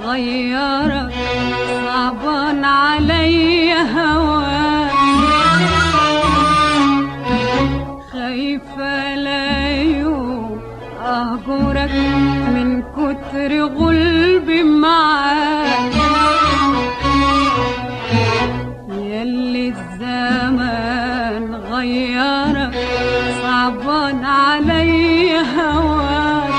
غيرك صعبان علي هواك خايفة لا يوم أهجرك من كتر غلبي معاك ياللي الزمان غيرك صعبان علي هواك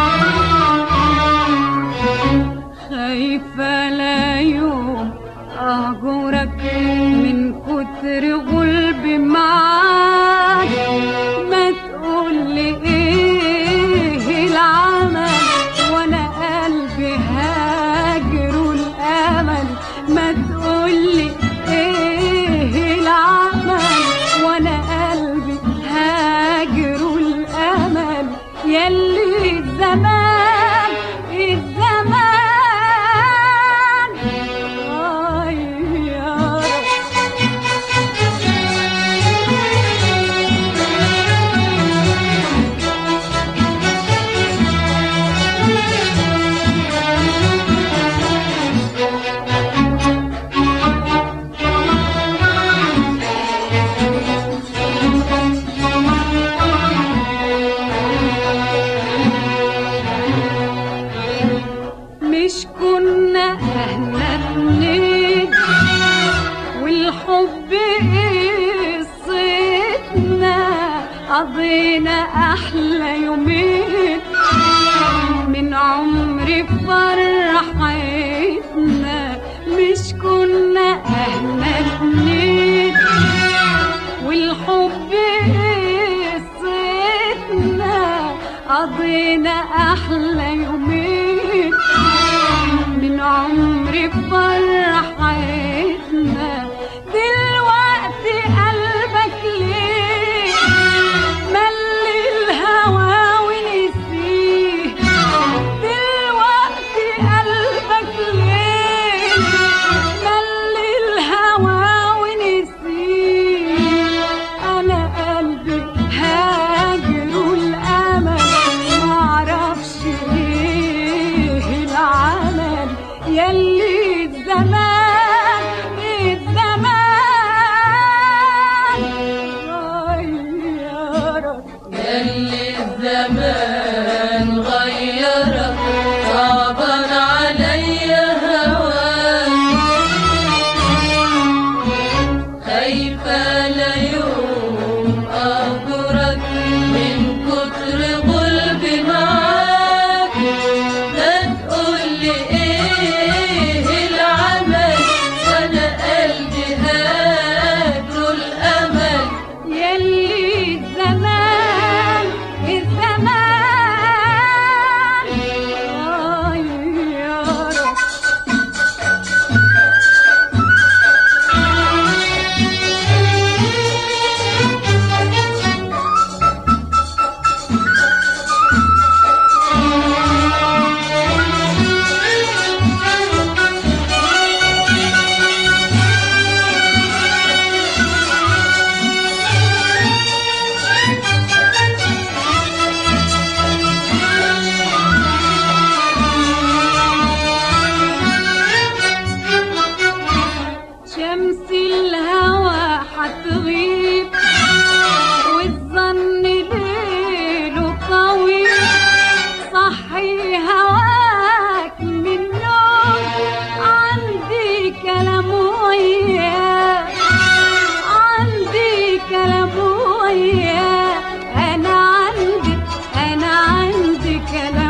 خايفة لا يوم أهجرك من كتر غلبي معاك ما تقولي ايه العمل وانا قلبي هاجر الامل ما تقولي ايه العمل وانا قلبي هاجر الامل يلي الزمان الزمان غيرك مش كنا احنا اتنين والحب قصتنا قضينا احلى يومين من عمر فرحتنا مش كنا احنا اتنين والحب قصتنا قضينا احلى يومين من عمر فرحتنا دلوقتي قلبك ليه مل الهوى ونسيه دلوقتي قلبك ليه مل الهوى ونسيه انا قلبي هاجر الامل معرفش ايه العمل يلي الزمان الزمان غيرك يلي الزمان غيرك صعبا علي هواك خايفة ليوم أهجرك من كتر غلبي معاك ما تقولي إيه العمل وأنا قلبي هاجر الأمل يلي الزمان الزمان غيرك شمس الهوى حتغيب والظن ليله طويل صحي هواك من النوم عندي كلام وياك عندي كلام وياك انا عندي انا عندي كلام